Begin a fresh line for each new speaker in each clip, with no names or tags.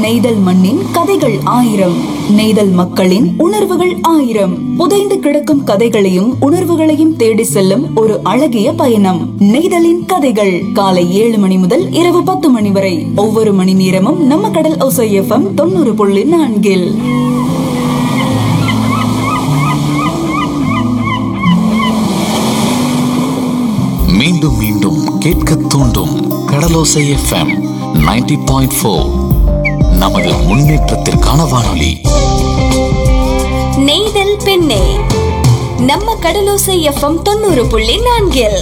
நெய்தல் மண்ணின் கதைகள் ஆயிரம் நெய்தல் மக்களின் உணர்வுகள் ஆயிரம் புதைந்து கிடக்கும் கதைகளையும் உணர்வுகளையும் தேடி செல்லும் ஒரு அழகிய பயணம் நெய்தலின் கதைகள் காலை ஏழு மணி முதல் இரவு பத்து மணி வரை ஒவ்வொரு மணி நேரமும் நம்ம கடல் ஒசை எஃப்எம் தொண்ணூறு புள்ளி நான்கில்
மீண்டும் மீண்டும் கேட்க தூண்டும் கடலோசை எஃப்எம் 90.4 பாயிண்ட் ஃபோர் நமது முன்னேற்றத்திற்கான வானொலி
நெய்தல் பெண்ணே நம்ம கடலோசை எஃப்எம் தொண்ணூறு புள்ளி நான்கில்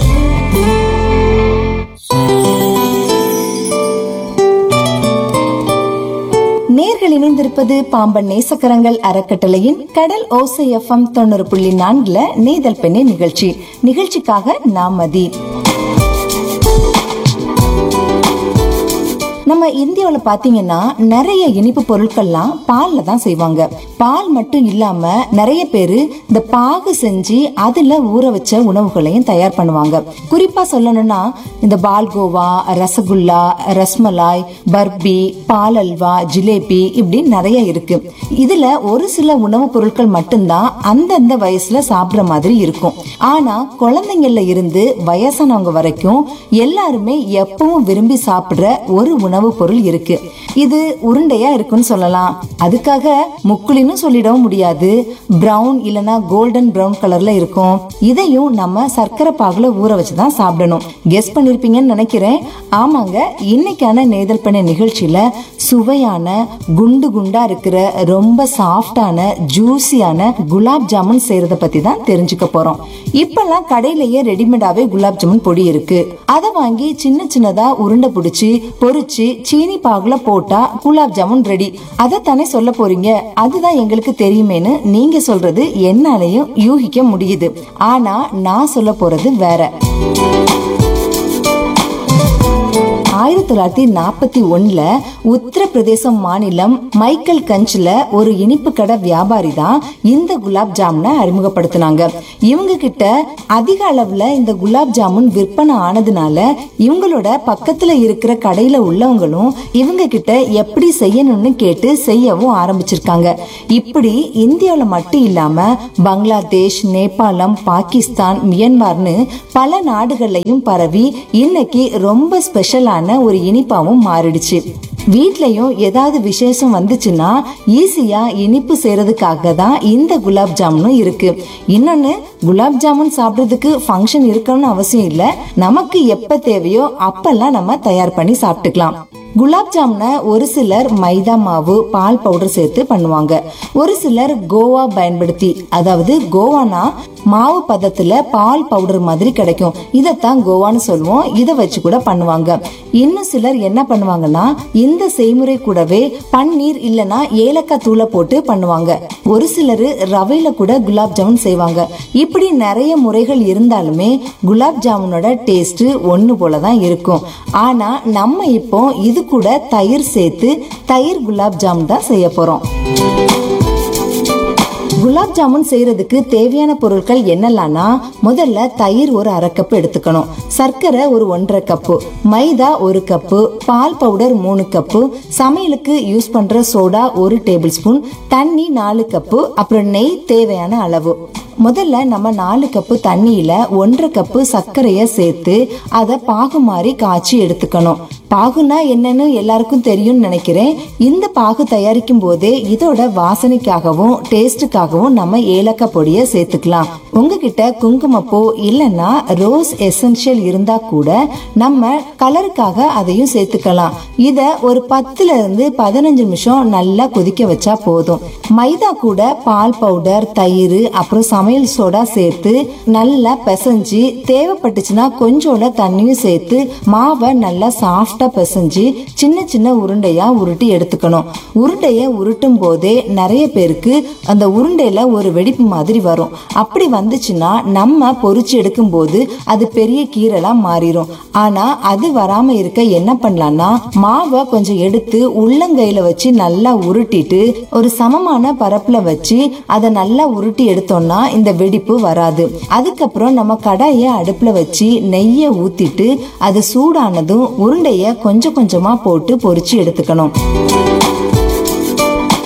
நேர்கள் இணைந்திருப்பது பாம்பன் நேசக்கரங்கள் அறக்கட்டளையின் கடல் ஓசை எஃப்எம் தொண்ணூறு புள்ளி நான்குல நேதல் பெண்ணே நிகழ்ச்சி நிகழ்ச்சிக்காக நாம் மதி நம்ம இந்தியாவுல பாத்தீங்கன்னா நிறைய இனிப்பு பொருட்கள்லாம் பால்ல தான் செய்வாங்க பால் மட்டும் இல்லாம நிறைய பேரு இந்த பாகு செஞ்சு அதுல ஊற வச்ச உணவுகளையும் தயார் பண்ணுவாங்க குறிப்பா சொல்லணும்னா இந்த பால்கோவா ரசகுல்லா ரஸ்மலாய் பர்பி பால் அல்வா ஜிலேபி இப்படி நிறைய இருக்கு இதுல ஒரு சில உணவுப் பொருட்கள் மட்டும்தான் அந்தந்த வயசுல சாப்பிடுற மாதிரி இருக்கும் ஆனா குழந்தைங்கள்ல இருந்து வயசானவங்க வரைக்கும் எல்லாருமே எப்பவும் விரும்பி சாப்பிடுற ஒரு உணவுப் பொருள் இருக்கு இது உருண்டையா இருக்குன்னு சொல்லலாம் அதுக்காக முக்குளின்னு சொல்லிடவும் முடியாது பிரவுன் இல்லனா கோல்டன் பிரவுன் கலர்ல இருக்கும் இதையும் நம்ம சர்க்கரை பாகுல ஊற வச்சுதான் சாப்பிடணும் கெஸ் பண்ணிருப்பீங்கன்னு நினைக்கிறேன் ஆமாங்க இன்னைக்கான நேதல் பண்ண நிகழ்ச்சியில சுவையான குண்டு குண்டா இருக்கிற ரொம்ப சாஃப்டான ஜூசியான குலாப் ஜாமுன் செய்யறத பத்தி தான் தெரிஞ்சுக்க போறோம் இப்பெல்லாம் கடையிலேயே ரெடிமேடாவே குலாப் ஜாமுன் பொடி இருக்கு அதை வாங்கி சின்ன சின்னதா உருண்டை பிடிச்சி பொரிச்சு சீனி பாகுல போட்டா குலாப் ஜாமுன் ரெடி அதைத்தானே சொல்ல போறீங்க அதுதான் எங்களுக்கு தெரியுமேன்னு நீங்க சொல்றது என்னாலையும் யூகிக்க முடியுது ஆனா நான் சொல்ல போறது வேற ஆயிரத்தி தொள்ளாயிரத்தி நாற்பத்தி ஒண்ணுல உத்தரப்பிரதேசம் மாநிலம் மைக்கேல் கஞ்ச்ல ஒரு இனிப்பு கடை வியாபாரி தான் இந்த குலாப் ஜாமுனை அறிமுகப்படுத்தினாங்க இவங்க கிட்ட அதிக அளவுல இந்த குலாப் ஜாமுன் விற்பனை ஆனதுனால இவங்களோட பக்கத்துல இருக்கிற கடையில உள்ளவங்களும் இவங்க கிட்ட எப்படி செய்யணும்னு கேட்டு செய்யவும் ஆரம்பிச்சிருக்காங்க இப்படி இந்தியாவுல மட்டும் இல்லாம பங்களாதேஷ் நேபாளம் பாகிஸ்தான் மியன்மார்னு பல நாடுகள்லயும் பரவி இன்னைக்கு ரொம்ப ஸ்பெஷலான ஒரு இனிப்பாவும் மாறிடுச்சு வீட்லயும் ஏதாவது விசேஷம் வந்துச்சுன்னா ஈஸியா இனிப்பு செய்யறதுக்காக தான் இந்த குலாப் ஜாமுனும் இருக்கு இன்னொன்னு குலாப் ஜாமுன் சாப்பிடுறதுக்கு ஃபங்க்ஷன் இருக்கணும்னு அவசியம் இல்ல நமக்கு எப்ப தேவையோ அப்பெல்லாம் நம்ம தயார் பண்ணி சாப்பிட்டுக்கலாம் குலாப் ஜாமுனை ஒரு சிலர் மைதா மாவு பால் பவுடர் சேர்த்து பண்ணுவாங்க ஒரு சிலர் கோவா பயன்படுத்தி அதாவது கோவானா மாவு பதத்துல பால் பவுடர் மாதிரி கிடைக்கும் இதைத்தான் கோவான்னு சொல்லுவோம் இதை வச்சு கூட பண்ணுவாங்க இன்னும் சிலர் என்ன பண்ணுவாங்கன்னா இந்த செய்முறை கூடவே பன்னீர் இல்லனா ஏலக்காய் தூளை போட்டு பண்ணுவாங்க ஒரு சிலர் ரவையில கூட குலாப் ஜாமுன் செய்வாங்க இப்படி நிறைய முறைகள் இருந்தாலுமே குலாப் ஜாமுனோட டேஸ்ட் ஒண்ணு போல தான் இருக்கும் ஆனா நம்ம இப்போ இது கூட தயிர் சேர்த்து தயிர் குலாப் ஜாமுன் தான் செய்ய போறோம் குலாப் ஜாமுன் செய்யறதுக்கு தேவையான பொருட்கள் என்னெல்லாம்னா முதல்ல தயிர் ஒரு அரை கப் எடுத்துக்கணும் சர்க்கரை ஒரு ஒன்றரை கப்பு மைதா ஒரு கப்பு பால் பவுடர் மூணு கப்பு சமையலுக்கு யூஸ் பண்ற சோடா ஒரு டேபிள் ஸ்பூன் தண்ணி நாலு கப்பு அப்புறம் நெய் தேவையான அளவு முதல்ல நம்ம நாலு கப்பு தண்ணியில ஒன்றரை கப்பு சர்க்கரைய சேர்த்து அதை பாகு மாதிரி காய்ச்சி எடுத்துக்கணும் பாகுனா என்னன்னு எல்லாருக்கும் தெரியும்னு நினைக்கிறேன் இந்த பாகு தயாரிக்கும் போதே இதோட வாசனைக்காகவும் டேஸ்டுக்காகவும் நம்ம ஏலக்காய் பொடியை சேர்த்துக்கலாம் உங்ககிட்ட குங்குமப்பூ இல்லைன்னா ரோஸ் எசென்ஷியல் இருந்தா கூட நம்ம கலருக்காக அதையும் சேர்த்துக்கலாம் இத ஒரு பத்துல இருந்து பதினஞ்சு நிமிஷம் நல்லா கொதிக்க வச்சா போதும் மைதா கூட பால் பவுடர் தயிர் அப்புறம் சமையல் சோடா சேர்த்து நல்லா பிசைஞ்சு தேவைப்பட்டுச்சுன்னா கொஞ்சோட தண்ணியும் சேர்த்து மாவை நல்லா சாஃப்டா பிசைஞ்சு சின்ன சின்ன உருண்டையா உருட்டி எடுத்துக்கணும் உருண்டைய உருட்டும் போதே நிறைய பேருக்கு அந்த உருண்டையில ஒரு வெடிப்பு மாதிரி வரும் அப்படி வந்துச்சுன்னா நம்ம பொரிச்சு எடுக்கும் போது அது பெரிய கீரலா மாறிடும் ஆனா அது வராம இருக்க என்ன பண்ணலாம்னா மாவை கொஞ்சம் எடுத்து உள்ளங்கையில வச்சு நல்லா உருட்டிட்டு ஒரு சமமான பரப்புல வச்சு அதை நல்லா உருட்டி எடுத்தோம்னா இந்த வெடிப்பு வராது அதுக்கப்புறம் நம்ம கடாயை அடுப்புல வச்சு நெய்யை ஊத்திட்டு அது சூடானதும் உருண்டைய கொஞ்சம் கொஞ்சமா போட்டு பொரிச்சு எடுத்துக்கணும்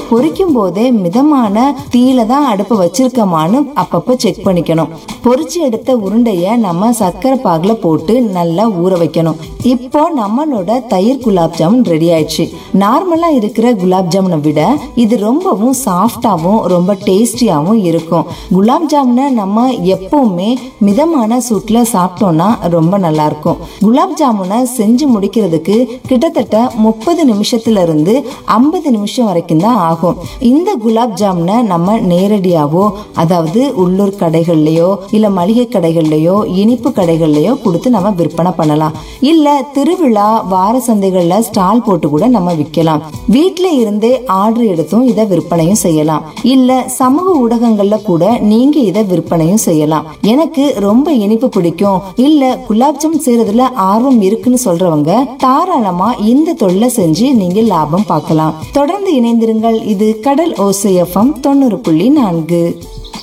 பொரிக்கும் போதே மிதமான தீயில தான் அடுப்பை வச்சிருக்கமான்னு அப்பப்ப செக் பண்ணிக்கணும் பொரிச்சு எடுத்த உருண்டைய நம்ம சர்க்கரை பாகுல போட்டு நல்லா ஊற வைக்கணும் இப்போ நம்மளோட தயிர் குலாப் ஜாமுன் ரெடி ஆயிடுச்சு நார்மலா இருக்கிற குலாப் ஜாமுனை விட இது ரொம்பவும் சாஃப்டாவும் ரொம்ப டேஸ்டியாவும் இருக்கும் குலாப் ஜாமுனை நம்ம எப்பவுமே மிதமான சூட்ல சாப்பிட்டோம்னா ரொம்ப நல்லா இருக்கும் குலாப் ஜாமுனை செஞ்சு முடிக்கிறதுக்கு கிட்டத்தட்ட முப்பது நிமிஷத்துல இருந்து ஐம்பது நிமிஷம் வரைக்கும் தான் ஆகும் இந்த குலாப் ஜாமுனை நம்ம நேரடியாவோ அதாவது உள்ளூர் கடைகள்லயோ இல்ல மளிகை கடைகள்லயோ இனிப்பு கடைகள்லயோ கொடுத்து நம்ம விற்பனை பண்ணலாம் இல்ல திருவிழா வார சந்தைகள்ல ஸ்டால் போட்டு கூட நம்ம விற்கலாம் வீட்ல இருந்தே ஆர்டர் எடுத்தும் இதை விற்பனையும் செய்யலாம் இல்ல சமூக ஊடகங்கள்ல கூட நீங்க இதை விற்பனையும் செய்யலாம் எனக்கு ரொம்ப இனிப்பு பிடிக்கும் இல்ல குலாப் ஜாமுன் செய்யறதுல ஆர்வம் இருக்குன்னு சொல்றவங்க தாராளமா இந்த தொழிலை செஞ்சு நீங்க லாபம் பார்க்கலாம் தொடர்ந்து இணைந்திருங்கள் இது கடல் ஓசையஃபம் தொண்ணூறு புள்ளி நான்கு